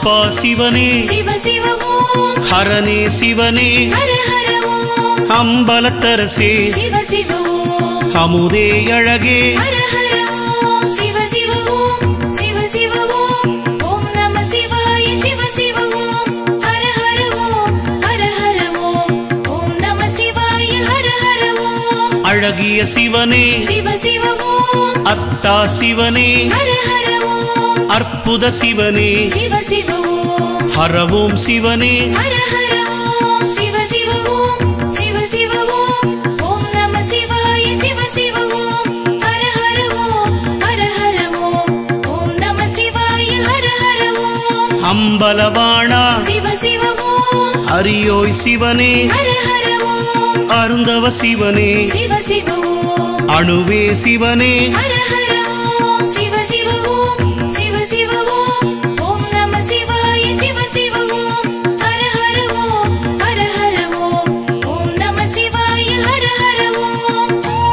அப்பா சிவனே சிவ சிவ ஓம் ஹரனே சிவனே ஹர ஹர ஓம் அம்பலத்தரசே சிவ சிவ ஓம் அமுதே அழகே ஹர ஹர ஓம் சிவ சிவ ஓம் சிவ சிவ ஓம் ஓம் நம சிவாய சிவ சிவ ஓம் ஹர ஹர ஓம் ஹர ஹர ஓம் ஓம் நம சிவாய ஹர ஹர ஓம் அழகிய சிவனே சிவ சிவ ஓம் அத்தா சிவனே ஹர ஹர ஓம் அற்புத சிவனே சிவ சிவ ஓம் ஹரவோம் சிவனே ஹர ஹர ஓம் சிவ சிவ ஓம் சிவ சிவ ஓம் ஓம் நம சிவாய சிவ சிவ ஓம் ஹர ஹர ஓம் ஹர ஹர ஓம் ஓம் நம சிவாய ஹர ஹர ஓம் அம்பலவாணா சிவ சிவ ஓம் அரியோய் சிவனே ஹர ஹர ஓம் அருந்தவ சிவனே சிவ சிவ ஓம் அணுவே சிவனே ஹர ஹர ஓம் சிவ சிவ ஓம் சிவ சிவ ஓம் ஓம் நம சிவாய சிவ சிவ ஓம் ஹர ஹர ஓம் ஹர ஹர ஓம் ஓம் நம சிவாய ஹர ஹர ஓம்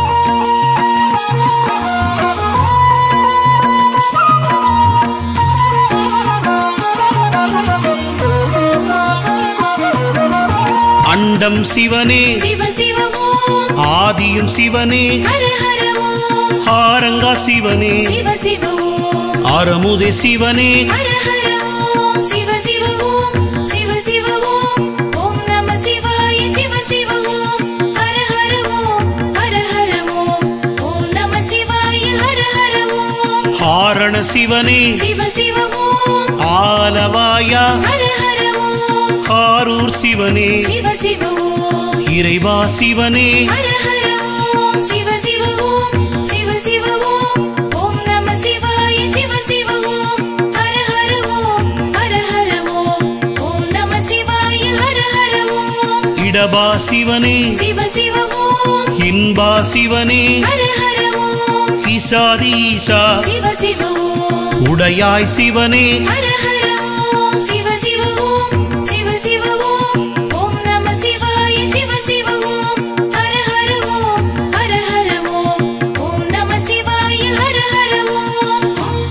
அண்டம் சிவனே சிவ சிவ ஓம் ஆதியும் சிவனே ஹர ஹர ஓம் ஆரங்கா சிவனே சிவ சிவ ஓம் ஆரமுதே சிவனே ஹர ஹர ஓம் சிவ சிவ ஓம் சிவ சிவ ஓம் ஓம் நம சிவாய சிவ சிவ ஓம் ஹர ஹர ஓம் ஹர ஹர ஓம் ஓம் நம சிவாய ஹர ஹர ஓம் ஆரண சிவனே சிவ சிவ ஓம் ஆலவாயா ஹர ஹர ஓம் ஆரூர் சிவனே சிவ சிவ ஓம் இறைவா சிவனே ஹர ஹர ஓம் சிவ சிவ ஓம் சிவ சிவ ஓம் ஓம் நம சிவாய சிவ சிவ ஓம் ஹர ஹர ஓம் ஹர ஹர ஓம் ஓம் நம சிவாய ஹர ஹர ஓம் இடபா சிவனே சிவ சிவ ஓம் இன்பா சிவனே ஹர ஹர ஓம் ஈசாதி ஈசா சிவ சிவ ஓம் உடையாய் சிவனே ஹர ஹர ஓம் சிவ சிவ ஓம் சிவ சிவ ஓம் ஓம் நம சிவாய சிவ சிவ ஓம் ஹர ஹர ஓம் ஹர ஹர ஓம் ஓம் நம சிவாய ஹர ஹர ஓம்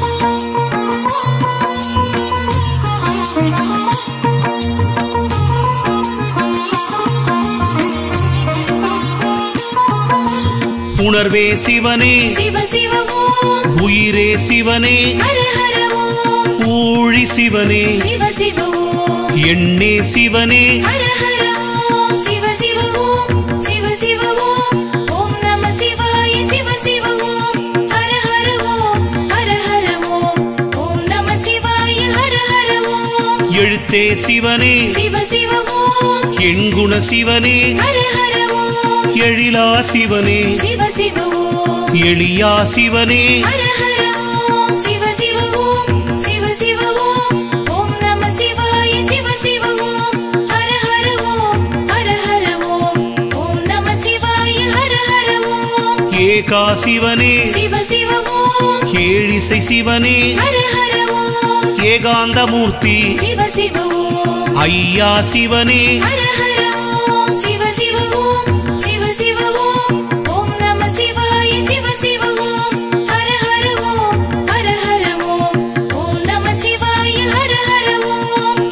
உணர்வே சிவனே சிவ சிவ ஓம் உயிரே சிவனே ஹர ஹர ஓம் ஊழி சிவனே சிவ சிவ ஓம் எண்ணே சிவனே ஹர ஹர ஓம் சிவ சிவ ஓம் சிவ சிவ ஓம் ஓம் நம சிவாய சிவ சிவ ஓம் ஹர ஹர ஓம் ஹர ஹர ஓம் ஓம் நம சிவாய ஹர ஹர ஓம் எழுத்தே சிவனே சிவ சிவ ஓம் எண்குண சிவனே ஹர ஹர ஓம் எழிலா சிவனே சிவ சிவ ஓம் எளியா சிவனே ஹர ஹர ஓம் சிவ சிவ ஓம் சிவ சிவ ஓம் ஓம் நம சிவாய சிவ சிவ ஓம் ஹர ஹர ஓம் ஹர ஹர ஓம் ஓம் நம சிவாய ஹர ஹர ஓம் ஏகா சிவனே சிவ சிவ ஓம் ஏழிசை சிவனே ஹர ஹர ஓம் ஏகாந்தமூர்த்தி சிவ சிவ ஓம் ஐயா சிவனே ஹர ஹர ஓம் சிவ சிவ ஓம் சிவ சிவ ஓம் ஓம் நம சிவாய சிவ சிவ ஓம் ஹர ஹர ஓம் ஹர ஹர ஓம் ஓம் நம சிவாய ஹர ஹர ஓம்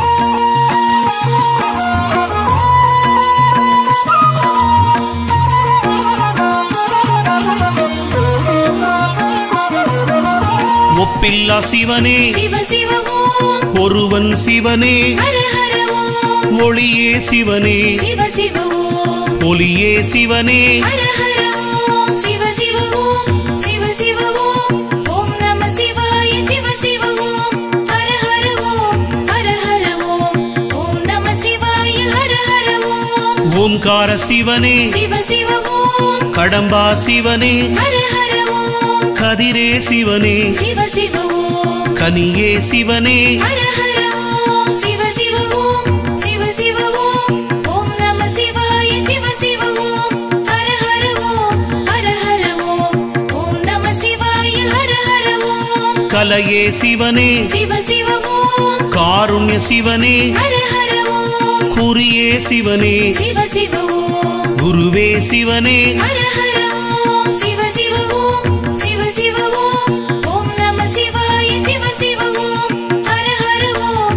ஒப்பில்லா சிவனே சிவ சிவ ஓம் ஒருவன் சிவனே ஹர ஹர ஓம் ஒளியே சிவனே சிவ சிவ ஓம் ஒளியே சிவனே ஹர ஹர ஓம் சிவ சிவ ஓம் சிவ சிவ ஓம் ஓம் நம சிவாய சிவ சிவ ஓம் ஹர ஹர ஓம் ஹர ஹர ஓம் ஓம் நம சிவாய ஹர ஹர ஓம் ஓம்கார சிவனே சிவ சிவ ஓம் கடம்பா சிவனே ஹர ஹர ஓம் கதிரே சிவனே சிவ சிவ ஓம் கனியே சிவனே ஹர ஹர ஓம் சிவ சிவ ஓம் சிவ சிவ ஓம் ஓம் நம சிவாய சிவ சிவ ஓம் ஹர ஹர ஓம் ஹர ஹர ஓம் ஓம் நம சிவாய ஹர ஹர ஓம் கலையே சிவனே சிவ சிவ ஓம் காருண்ய சிவனே ஹர ஹர ஓம் குறியே சிவனே சிவ சிவ ஓம் குருவே சிவனே ஹர ஹர ஓம் சிவ சிவ ஓம் சிவ சிவ ஓம் ஓம் நம சிவாய சிவ சிவ ஓம் ஹர ஹர ஓம்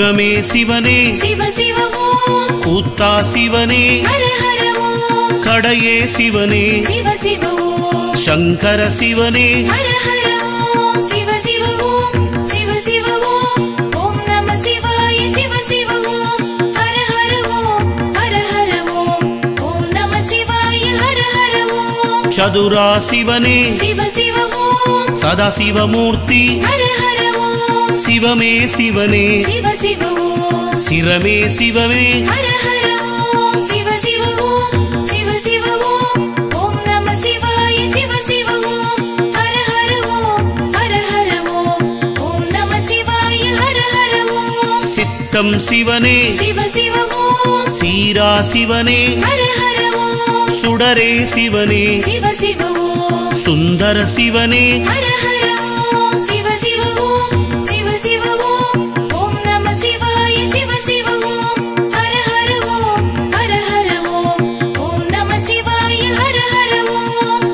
குணமே சிவனே சிவ சிவ ஓம் கூத்தா சிவனே ஹர ஹர ஓம் கடையே சிவனே சிவ சிவ ஓம் சங்கர சிவனே ஹர ஹர ஓம் சிவ சிவ ஓம் சிவ சிவ ஓம் ஓம் நம சிவாய சிவ சிவ ஓம் ஹர ஹர ஓம் ஹர ஹர ஓம் ஓம் நம சிவாய ஹர ஹர ஓம் சதுரா சிவனே சிவ சிவ ஓம் சதாசிவமூர்த்தி ஹர ஹர ஓம் சிவமே சிவனே சிவ சிவ ஓம் சிரமே சிவமே ஹர ஹர ஓம் சிவ சிவ ஓம் சிவ சிவ ஓம் ஓம் நம சிவாய சிவ சிவ ஓம் ஹர ஹர ஓம் ஹர ஹர ஓம் ஓம் நம சிவாய ஹர ஹர ஓம் சித்தம் சிவனே சிவ சிவ ஓம் சீரா சிவனே ஹர ஹர ஓம் சுடரே சிவனே சிவ சிவ ஓம் சுந்தர சிவனே ஹர ஹர ஓம் சிவ சிவ ஓம் சிவ சிவ ஓம் ஓம் நம சிவாய சிவ சிவ ஓம் ஹர ஹர ஓம் ஹர ஹர ஓம் ஓம் நம சிவாய ஹர ஹர ஓம்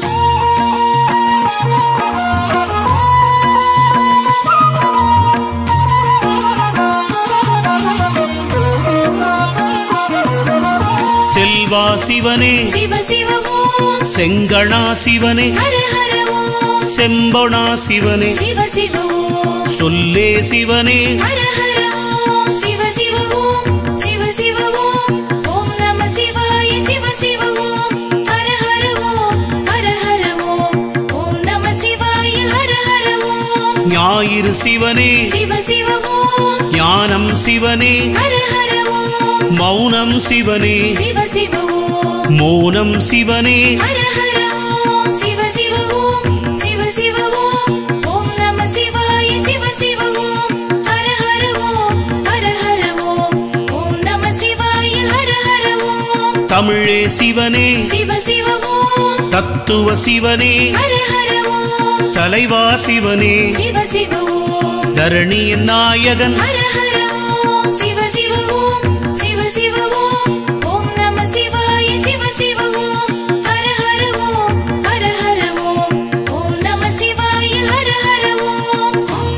செல்வா சிவனே சிவ சிவ ஓம் செங்கணா சிவனே ஹர ஹர ஓம் செம்பொனா சிவனே சிவ சிவ ஓம் சொல்லே சிவனே ஹர ஹர ஓம் சிவ சிவ ஓம் சிவ சிவ ஓம் ஓம் நம சிவாய சிவ சிவ ஓம் ஹர ஹர ஓம் ஹர ஹர ஓம் ஓம் நம சிவாய ஹர ஹர ஓம் ஞாயிறு சிவனே சிவ சிவ ஓம் ஞானம் சிவனே ஹர ஹர ஓம் மௌனம் சிவனே சிவ சிவ ஓம் மௌனம் சிவனே ஹர ஹர ஓம் சிவ சிவ ஓம் சிவ சிவ ஓம் ஓம் நம சிவாய சிவ சிவ ஓம் ஹர ஹர ஓம் ஹர ஹர ஓம் ஓம் நம சிவாய ஹர ஹர ஓம் தமிழே சிவனே சிவ சிவ ஓம் தத்துவ சிவனே ஹர ஹர ஓம் தலைவா சிவனே சிவ சிவ ஓம் தரணியின் நாயகன் ஹர ஹர ஓம் சிவ சிவ ஓம் சிவ சிவ ஓம் ஓம் நம சிவாய சிவ சிவ ஓம் ஹர ஹர ஓம் ஹர ஹர ஓம் ஓம் நம சிவாய ஹர ஹர ஓம்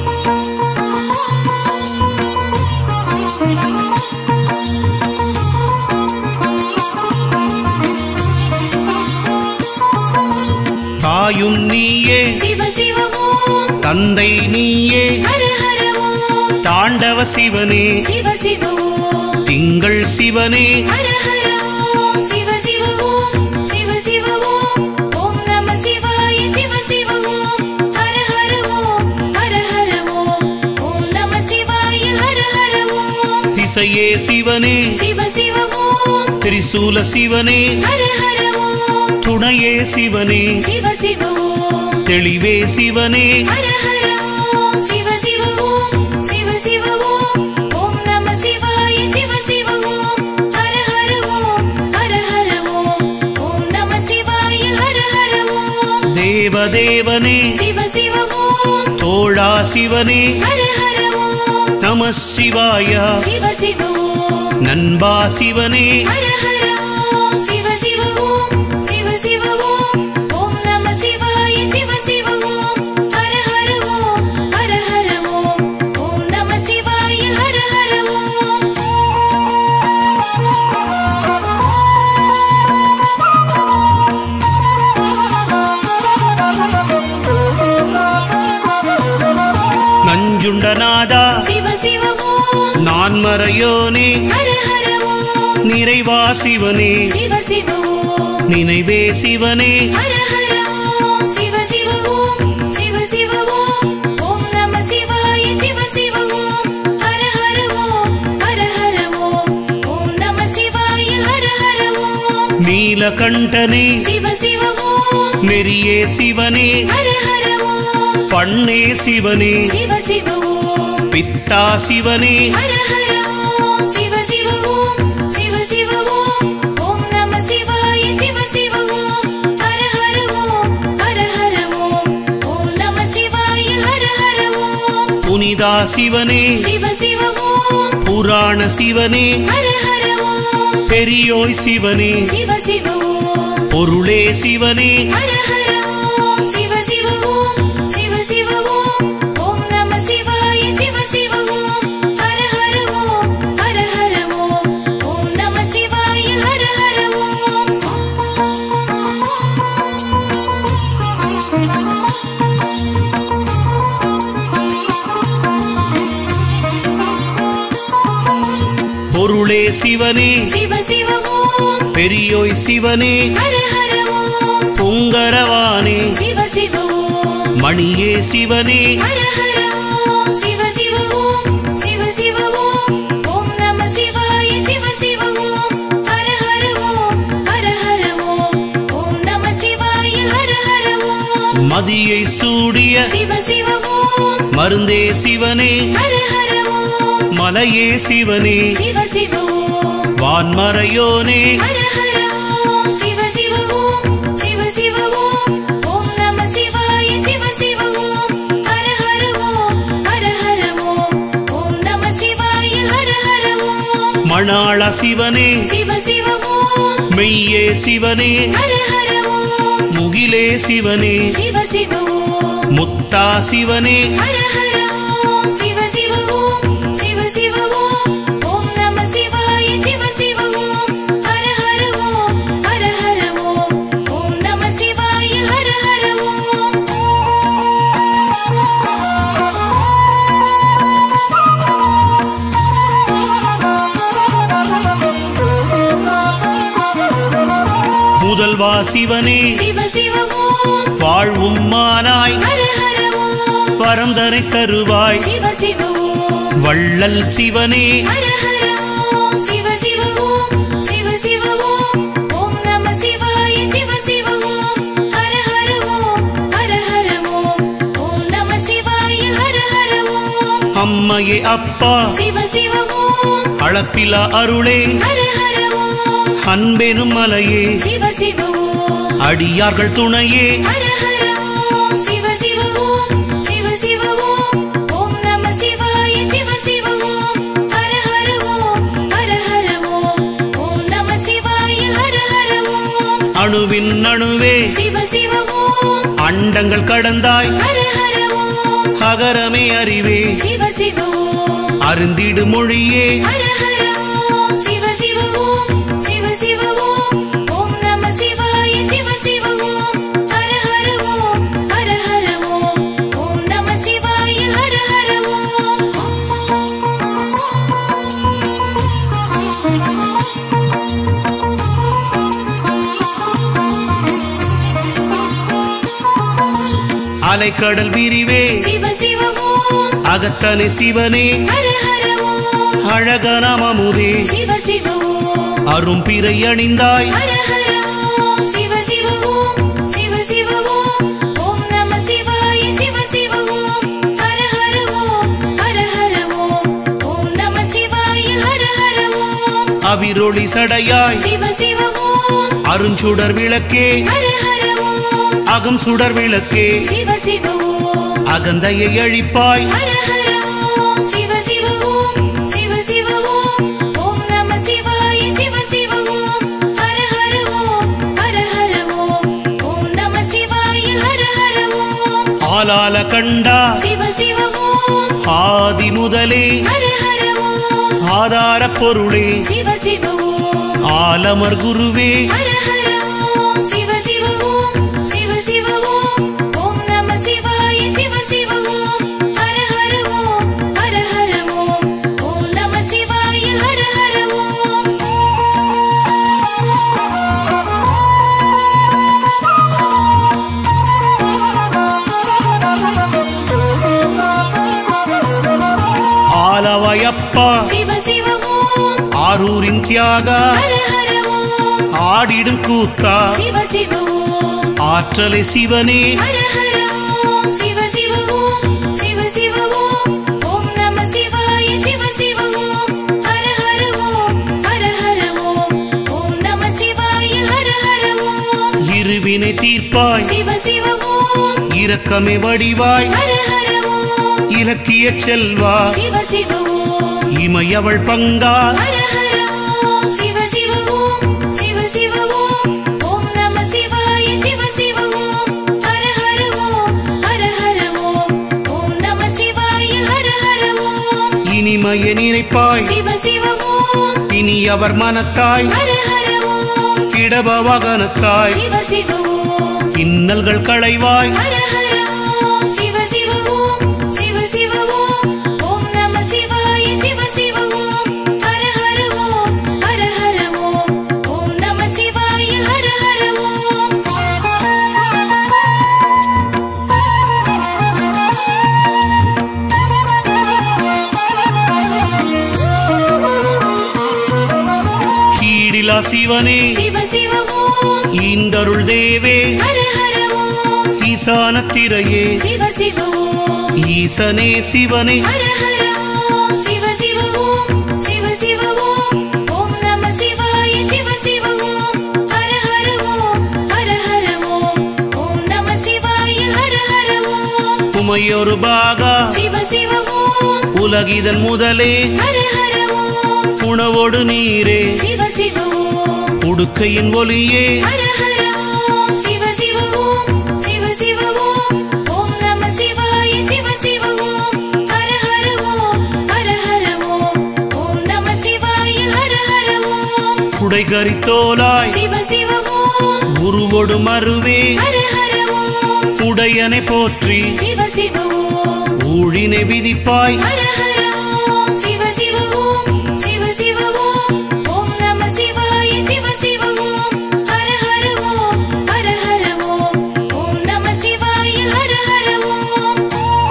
தாயும் நீயே சிவ சிவ ஓம் தந்தை நீயே ஹர ஹர ஓம் தாண்டவ சிவனே சிவ சிவ ஓம் திங்கள் சிவனே ஹர ஹர ஓம் சிவ சிவ ஓம் சிவ சிவ ஓம் ஓம் நம சிவாய சிவ சிவ ஓம் ஹர ஹர ஓம் ஹர ஹர ஓம் ஓம் நம சிவாய ஹர ஹர ஓம் திசையே சிவனே சிவ சிவ ஓம் திரிசூல சிவனே ஹர ஹர ஓம் துணையே சிவனே சிவ சிவ ஓம் தெளிவே சிவனே ஹர ஹர ஓம் சிவ சிவ ஓம் சிவ சிவ ஓம் ஓம் நம சிவாய சிவ சிவ ஓம் ஹர ஹர ஓம் ஹர ஹர ஓம் ஓம் நம சிவாய ஹர ஹர ஓம் தேவதேவனே சிவ சிவ ஓம் தோழா சிவனே ஹர ஹர ஓம் நம சிவாய சிவ சிவ ஓம் நண்பா சிவனே ஹர ஹர ஓம் சிவ சிவ ஓம் சிவ சிவ ஓம் ஓம் நம சிவாய சிவ சிவ ஓம் ஹர ஹர ஓம் ஹர ஹர ஓம் ஓம் நம சிவாய ஹர ஹர ஓம் நஞ்சுண்டநாதா சிவ சிவ ஓம் நான்மறையோனே ஹர ஹர ஓம் நிறைவா சிவனே சிவ சிவ ஓம் நினைவே சிவனே ஹர ஹர ஓம் சிவ சிவ ஓம் சிவ சிவ ஓம் ஓம் நம சிவாய சிவ சிவ ஓம் ஹர ஹர ஓம் ஹர ஹர ஓம் ஓம் நம சிவாய ஹர ஹர ஓம் நீலகண்டனே சிவ சிவ ஓம் நெறியே சிவனே ஹர ஹர ஓம் பண்ணே சிவனே சிவ சிவ ஓம் பித்தா சிவனே ஹர ஹர ஓம் சிவ சிவ ஓம் சிவ சிவ ஓம் ஓம் நம சிவாய சிவ சிவ ஓம் ஹர ஹர ஓம் ஹர ஹர ஓம் ஓம் நம சிவாய ஹர ஹர ஓம் புனிதா சிவனே சிவ சிவ ஓம் புராண சிவனே ஹர ஹர ஓம் பெரியோய் சிவனே சிவ சிவ ஓம் பொருளே சிவனே ஹர ஹர ஓம் சிவ சிவ ஓம் சிவ சிவ ஓம் ஓம் நம சிவாய சிவ சிவ ஓம் ஹர ஹர ஓம் சிவனே சிவ சிவ ஓம் பெரியோய் சிவனே ஹர ஹர ஓம் பொங்கரவானே சிவ சிவ ஓம் மணியே சிவனே ஹர ஹர ஓம் சிவ சிவ ஓம் சிவ சிவ ஓம் ஓம் நம சிவாய சிவ சிவ ஓம் ஹர ஹர ஓம் ஹர ஹர ஓம் ஓம் நம சிவாய ஹர ஹர ஓம் மதியை சூடிய சிவ சிவ ஓம் மருந்தே சிவனே ஹர ஹர ஓம் மலையே சிவனே சிவ சிவ ஓம் வான்மறையோனே ஹர ஹர ஓம் சிவ சிவ ஓம் சிவ சிவ ஓம் ஓம் நம சிவாய சிவ சிவ ஓம் ஹர ஹர ஓம் ஹர ஹர ஓம் ஓம் நம சிவாய ஹர ஹர ஓம் மணாள சிவனே சிவ சிவ ஓம் மெய்யே சிவனே ஹர ஹர ஓம் முகிலே சிவனே சிவ சிவ ஓம் முத்தா சிவனே ஹர ஹர ஓம் சிவ சிவ ஓம் சிவ சிவ ஓம் ஓம் நம சிவாய சிவ சிவ ஓம் ஹர ஹர ஓம் ஹர ஹர ஓம் ஓம் நம சிவாய ஹர ஹர ஓம் முதல்வா சிவனே சிவ சிவ ஓம் வாழ்வும் மானாய் ஹர ஹர ஓம் பரந்தனை தருவாய் சிவ சிவ ஓம் வள்ளல் சிவனே ஹர ஹர ஓம் சிவ சிவ ஓம் சிவ சிவ ஓம் ஓம் நம சிவாய சிவ சிவ ஓம் ஹர ஹர ஓம் ஹர ஹர ஓம் ஓம் நம சிவாய ஹர ஹர ஓம் அம்மையே அப்பா சிவ சிவ ஓம் அளப்பிலா அருளே ஹர ஹர ஓம் அன்பெனும் மலையே சிவ சிவ ஓம் அடியார்கள் துணையே ஹர ஹர ஓம் சிவ சிவ ஓம் சிவ சிவ ஓம் ஓம் நம சிவாய சிவ சிவ ஓம் ஹர ஹர ஓம் ஹர ஹர ஓம் ஓம் நம சிவாய ஹர ஹர ஓம் அணுவின் அணுவே சிவ சிவ ஓம் அண்டங்கள் கடந்தாய் ஹர ஹர ஓம் அகரமே அறிவே சிவ சிவ ஓம் அருந்திடு மொழியே ஹர ஹர ஓம் சிவ சிவ ஓம் சிவ சிவ ஓம் ஓம் நம சிவாய சிவ சிவ ஓம் ஹர ஹர ஓம் ஹர ஹர ஓம் ஓம் நம சிவாய ஹர ஹர ஓம் அலைக்கடல் விரிவே சிவ சிவ ஓம் அகத்தனை சிவனே ஹர ஹர ஓம் அழகன அமுதே சிவ சிவ ஓம் அரும்பிறை அணிந்தாய் ஹர ஹர ஓம் சிவ சிவ ஓம் சிவ சிவ ஓம் ஓம் நம சிவாய சிவ சிவ ஓம் ஹர ஹர ஓம் ஹர ஹர ஓம் ஓம் நம சிவாய ஹர ஹர ஓம் அவிரொளி சடையாய் சிவ சிவ ஓம் அருஞ்சுடர் விளக்கே ஹர ஹர ஓம் அகம் சுடர் விளக்கே சிவ சிவ ஓம் அகந்தையை அழிப்பாய் ஹர ஹர ஓம் சிவ சிவ ஓம் சிவ சிவ ஓம் ஓம் நம சிவாய சிவ சிவ ஓம் ஹர ஹர ஓம் ஹர ஹர ஓம் ஓம் நம சிவாய ஹர ஹர ஓம் ஆலால கண்டா சிவ சிவ ஓம் ஆதி முதலே ஹர ஹர ஓம் ஆதார பொருளே சிவ சிவ ஓம் ஆலமர் குருவே ஹர ஹர ஓம் சிவ சிவ ஓம் சிவ சிவ ஓம் ஓம் நம சிவாய சிவ சிவ ஓம் ஹர ஹர ஓம் ஹர ஹர ஓம் ஓம் நம சிவாய ஹர ஹர ஓம் ஆலவாயப்பா சிவ சிவ ஓம் ஆரூரின் தியாகா ஹர ஹர ஓம் ஆடிடும் கூத்தா சிவ சிவ ஓம் ஆற்றலை சிவனே ஹர ஹர ஓம் சிவ சிவ ஓம் சிவ சிவ ஓம் ஓம் நம சிவாய சிவ சிவ ஓம் ஹர ஹர ஓம் ஹர ஹர ஓம் ஓம் நம சிவாய ஹர ஹர ஓம் இருவினை தீர்ப்பாய் சிவ சிவ ஓம் இரக்கமே வடிவாய் ஹர ஹர ஓம் இலக்கிய செல்வா சிவ சிவ ஓம் இமையவள் பங்கா ஹர ஹர ஓம் சிவ சிவ ஓம் சிவ சிவ ஓம் ஓம் நம சிவாய சிவ சிவ ஓம் ஹர ஹர ஓம் ஹர ஹர ஓம் ஓம் நம சிவாய ஹர ஹர ஓம் இனிமைய நினைப்பாய் சிவ சிவ ஓம் இனி அவர் மனத்தாய் ஹர ஹர ஓம் இடபவகனத்தாய் சிவ சிவ ஓம் இன்னல்கள் களைவாய் ஹர ஹர ஓம் சிவ சிவ ஓம் சிவ சிவ ஓம் ஓம் நம சிவாய சிவ சிவ ஓம் ஹர ஹர ஓம் ஒப்பிலா சிவனே சிவ சிவ ஓம் ஈந்தருள் தேவே ஹர ஹர ஓம் ஈசான திரையே சிவ சிவ ஓம் ஈசனே சிவனே ஹர ஹர ஓம் சிவ சிவ ஓம் சிவ சிவ ஓம் ஓம் நம சிவாய சிவ சிவ ஓம் ஹர ஹர ஓம் ஹர ஹர ஓம் ஓம் நம சிவாய ஹர ஹர ஓம் உமையொரு பாகா சிவ சிவ ஓம் உலகிதன் முதலே ஹர ஹர ஓம் உணவோடு நீரே சிவ சிவ ஓம் உடுக்கையின் ஒளியே ஹர ஹர ஓம் சிவ சிவ ஓம் சிவ சிவ ஓம் ஓம் நம சிவாய சிவ சிவ ஓம் ஹர ஹர ஓம் ஹர ஹர ஓம் ஓம் நம சிவாய ஹர ஹர ஓம் குடைகரித்தோலாய் சிவ சிவ ஓம் உருவொடு மருவே ஹர ஹர ஓம் உடையனை போற்றி சிவ சிவ ஓம் ஊழினை விதிப்பாய் ஹர ஹர ஓம் சிவ சிவ ஓம் சிவ சிவ ஓம் ஓம் நம சிவாய சிவ சிவ ஓம் ஹர ஹர ஓம் ஹர ஹர ஓம் ஓம் நம சிவாய ஹர ஹர ஓம்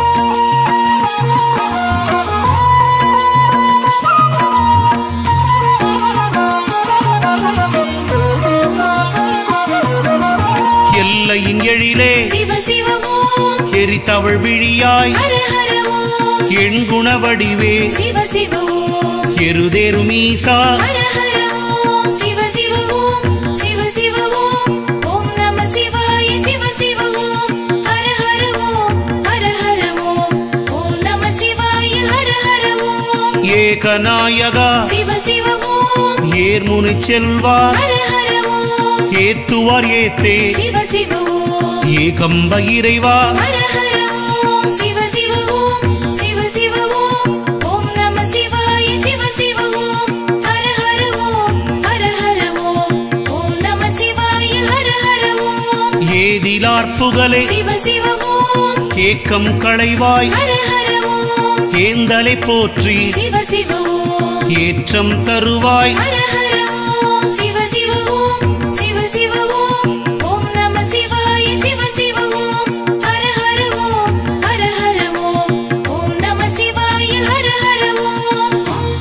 எல்லையின் எழிலே சிவ சிவ ஓம் எரித்தவள் விழியாய் ஹர ஹர ஓம் எண்குண வடிவே சிவ சிவ ஓம் எருதேரு மீசா ஹர ஹர ஓம் சிவ சிவ ஓம் சிவ சிவ ஓம் ஓம் நம சிவாய சிவ சிவ ஓம் ஹர ஹர ஓம் ஹர ஹர ஓம் ஓம் நம சிவாய ஹர ஹர ஓம் ஏகநாயகா சிவ சிவ ஓம் ஏர்முனை செல்வா ஹர ஹர ஓம் ஏத்துவார் ஏத்தே சிவ சிவ ஓம் ஏகம்ப இறைவா ஹர ஹர ஓம் சிவ சிவ ஓம் சிவ சிவ ஓம் ஓம் நம சிவாய சிவ சிவ ஓம் ஹர ஹர ஓம் ஹர ஹர ஓம் ஓம் நம சிவாய ஹர ஹர ஓம் ஏதிலார் புகழே சிவ சிவ ஓம் ஏக்கம் களைவாய் ஹர ஹர ஓம் ஏந்தலை போற்றி சிவ சிவ ஓம் ஏற்றம் தருவாய் ஹர ஹர ஓம் சிவ சிவ ஓம் சிவ சிவ ஓம் ஓம் நம சிவாய சிவ சிவ ஓம் ஹர ஹர ஓம் ஹர ஹர ஓம் ஓம் நம சிவாய ஹர ஹர ஓம்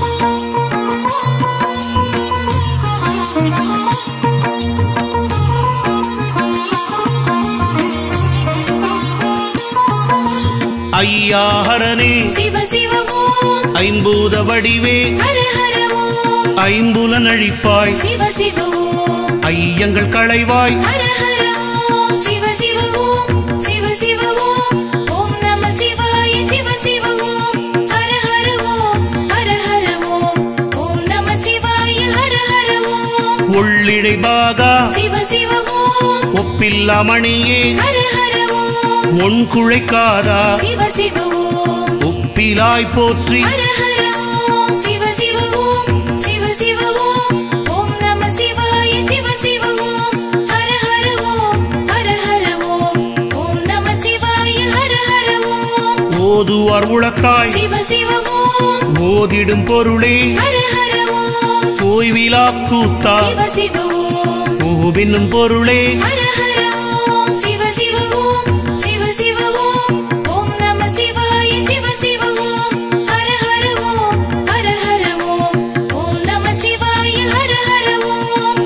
ஐயா ஹரனே சிவ சிவ ஓம் ஐம்பூத வடிவே ஹர ஹர ஓம் ஐம்புலன் அழிப்பாய் சிவ சிவ ஓம் ஐயங்கள் களைவாய் ஹர ஹர ஓம் சிவ சிவ ஓம் சிவ சிவ ஓம் ஓம் நம சிவாய சிவ சிவ ஓம் ஹர ஹர ஓம் ஹர ஹர ஓம் ஓம் நம சிவாய ஹர ஹர ஓம் உள்ளிழை பாகா சிவ சிவ ஓம் ஒப்பில்லா மணியே ஹர ஹர ஓம் ஒன் குழைக்காதா சிவ சிவ ஓம் ஒப்பிலாய் போற்றி ஹர ஹர ஓம் சிவ சிவ ஓம் சிவ சிவ ஓம் ஓம் நம சிவாய சிவ சிவ ஓம் ஹர ஹர ஓம் ஹர ஹர ஓம் ஓம் நம சிவாய ஹர ஹர ஓம் ஓதுவார் உளத்தாய் சிவ சிவ ஓம் ஓதிடும் பொருளே ஹர ஹர ஓம் ஓய்விலா கூத்தா சிவ சிவ ஓம் ஓவென்னும் பொருளே ஹர ஹர ஓம் சிவ சிவ ஓம் சிவ சிவ ஓம் ஓம் நம சிவாய சிவ சிவ ஓம் ஹர ஹர ஓம் ஹர ஹர ஓம் ஓம் நம சிவாய ஹர ஹர ஓம்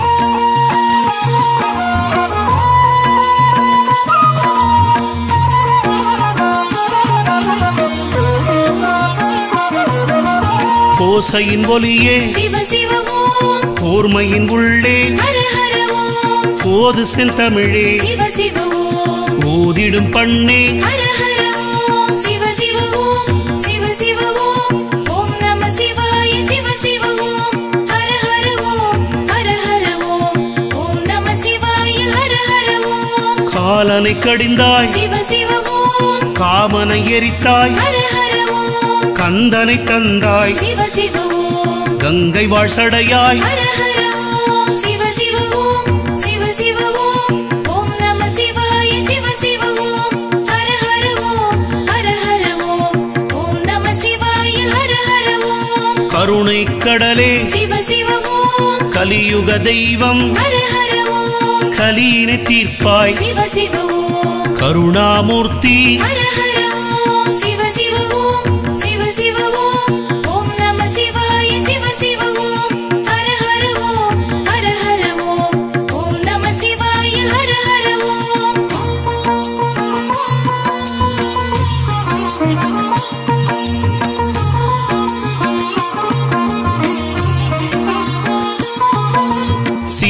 கோசையின் ஒலியே சிவ சிவ ஓம் கோர்மையின் உள்ளே ஹர ஹர ஓம் ஓது செந்தமிழே சிவ சிவ ஓம் ஓதிடும் பண்ணே ஹர ஹர ஓம் சிவ சிவ ஓம் சிவ சிவ ஓம் ஓம் நம சிவாய சிவ சிவ ஓம் ஹர ஹர ஓம் ஹர ஹர ஓம் ஓம் நம சிவாய ஹர ஹர ஓம் காலனை கடிந்தாய் சிவ சிவ ஓம் காமனை எரித்தாய் ஹர ஹர ஓம் கந்தனை தந்தாய் சிவ சிவ ஓம் கங்கை வாழ்சடையாய் ஹர ஹர ஓம் சிவ சிவ ஓம் சிவ சிவ ஓம் ஓம் நம சிவாய சிவ சிவ ஓம் ஹர ஹர ஓம் ஹர ஹர ஓம் ஓம் நம சிவாய ஹர ஹர ஓம் கருணை கடலே சிவ சிவ ஓம் கலியுக தெய்வம் ஹர ஹர ஓம் கலியினை தீர்ப்பாய் சிவ சிவ ஓம் கருணாமூர்த்தி ஹர ஹர ஓம் சிவ சிவ ஓம் சிவ சிவ ஓம் ஓம் நம சிவாய சிவ சிவ ஓம் ஹர ஹர ஓம்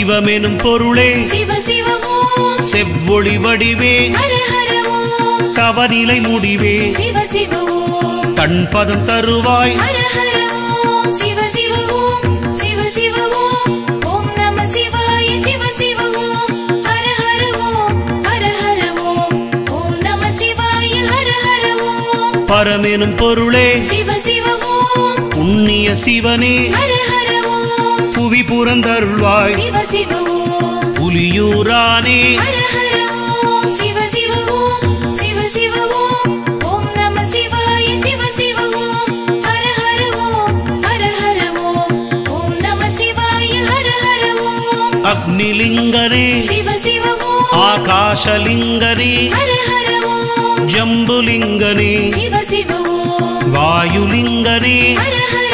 சிவமெனும் பொருளே சிவ சிவ ஓம் செவ்வொளி வடிவே ஹர ஹர ஓம் தவநிலை முடிவே சிவ சிவ ஓம் தன்பதம் தருவாய் ஹர ஹர ஓம் சிவ சிவ ஓம் சிவ சிவ ஓம் ஓம் நம சிவாய சிவ சிவ ஓம் ஹர ஹர ஓம் ஹர ஹர ஓம் ஓம் நம சிவாய ஹர ஹர ஓம் பரமெனும் பொருளே சிவ சிவ ஓம் புண்ணிய சிவனே ஹர ஹர ஓம் புவி புறந்தருள்வாய் சிவ சிவ ஓம் புலியூரானே ஹர ஹர ஓம் சிவ சிவ ஓம் சிவ சிவ ஓம் ஓம் நம சிவாய சிவ சிவ ஓம் ஹர ஹர ஓம் ஹர ஹர ஓம் ஓம் நம சிவாய ஹர ஹர ஓம் அக்னிலிங்கனே சிவ சிவ ஓம் ஆகாஷலிங்கனே ஹர ஹர ஓம் ஜம்புலிங்கனே சிவ சிவ ஓம் வாயுலிங்கனே ஹர ஹர